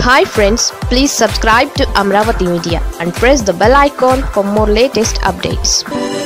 hi friends please subscribe to Amaravati media and press the bell icon for more latest updates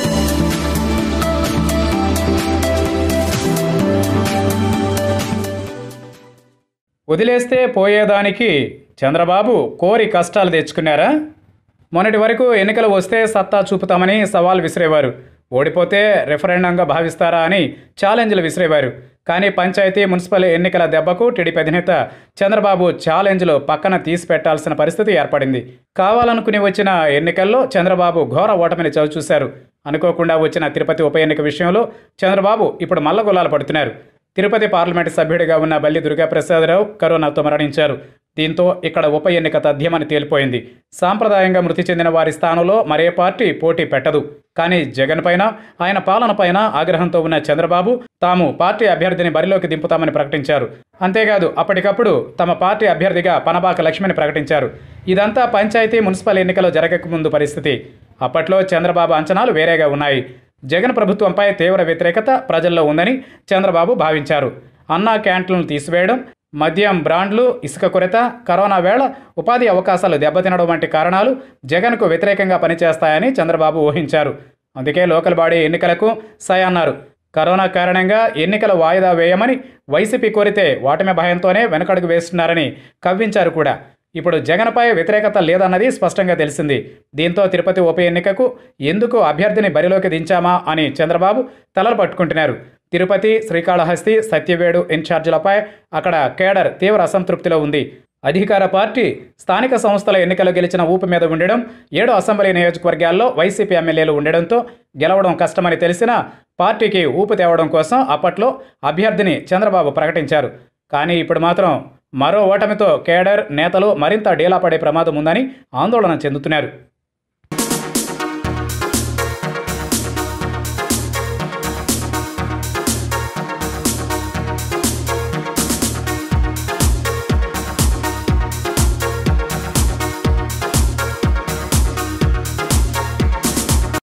వదిలేస్తే పోయేదానికి చంద్రబాబు కోరి కష్టాలు తెచ్చుకున్నారా మొన్నటి వరకు ఎన్నికలు వస్తే సత్తా చూపుతామని సవాల్ విసిరేవారు ఓడిపోతే రెఫరెండంగా భావిస్తారా అని ఛాలెంజ్లు విసిరేవారు కానీ పంచాయతీ మున్సిపల్ ఎన్నికల దెబ్బకు టీడీపీ అధినేత చంద్రబాబు ఛాలెంజ్లు పక్కన తీసి పెట్టాల్సిన పరిస్థితి ఏర్పడింది కావాలనుకుని వచ్చిన ఎన్నికల్లో చంద్రబాబు ఘోర ఓటమిని చవిచూశారు అనుకోకుండా వచ్చిన తిరుపతి ఉప ఎన్నిక విషయంలో చంద్రబాబు ఇప్పుడు మల్లగొల్లాలు పడుతున్నారు తిరుపతి పార్లమెంటు సభ్యుడిగా ఉన్న బల్లి దుర్గాప్రసాదరావు కరోనాతో మరణించారు దీంతో ఇక్కడ ఉప ఎన్నిక తథ్యమని తేలిపోయింది సాంప్రదాయంగా మృతి చెందిన వారి స్థానంలో మరే పార్టీ పోటీ పెట్టదు కానీ జగన్ పైన ఆయన పాలన పైన ఆగ్రహంతో ఉన్న చంద్రబాబు తాము పార్టీ అభ్యర్థిని బరిలోకి దింపుతామని ప్రకటించారు అంతేకాదు అప్పటికప్పుడు తమ పార్టీ అభ్యర్థిగా పనబాక లక్ష్మిని ప్రకటించారు ఇదంతా పంచాయతీ మున్సిపల్ ఎన్నికలు జరగకముందు పరిస్థితి అప్పట్లో చంద్రబాబు అంచనాలు వేరేగా ఉన్నాయి జగన్ ప్రభుత్వంపై తీవ్ర వ్యతిరేకత ప్రజల్లో ఉందని చంద్రబాబు భావించారు అన్నా క్యాంటీన్లు తీసివేయడం మద్యం బ్రాండ్లు ఇసుక కొరత కరోనా వేళ ఉపాధి అవకాశాలు దెబ్బతినడం వంటి కారణాలు జగన్కు వ్యతిరేకంగా పనిచేస్తాయని చంద్రబాబు ఊహించారు అందుకే లోకల్ బాడీ ఎన్నికలకు సై అన్నారు కరోనా కారణంగా ఎన్నికల వాయిదా వేయమని వైసీపీ కోరితే ఓటమి భయంతోనే వెనకడుగు వేస్తున్నారని కవ్వించారు కూడా ఇప్పుడు జగన్పై వ్యతిరేకత లేదన్నది స్పష్టంగా తెలిసింది దీంతో తిరుపతి ఉప ఎన్నికకు ఎందుకు అభ్యర్థిని బరిలోకి దించామా అని చంద్రబాబు తలలు పట్టుకుంటున్నారు తిరుపతి శ్రీకాళహస్తి సత్యవేడు ఇన్ఛార్జీలపై అక్కడ కేడర్ తీవ్ర అసంతృప్తిలో ఉంది అధికార పార్టీ స్థానిక సంస్థల ఎన్నికలు గెలిచిన ఊపు మీద ఉండడం ఏడు అసెంబ్లీ నియోజకవర్గాల్లో వైసీపీ ఎమ్మెల్యేలు ఉండడంతో గెలవడం కష్టమని తెలిసినా పార్టీకి ఊపు తేవడం కోసం అప్పట్లో అభ్యర్థిని చంద్రబాబు ప్రకటించారు కానీ ఇప్పుడు మాత్రం మరో ఓటమితో కేడర్ నేతలు మరింత డీలా పడే ప్రమాదం ఉందని ఆందోళన చెందుతున్నారు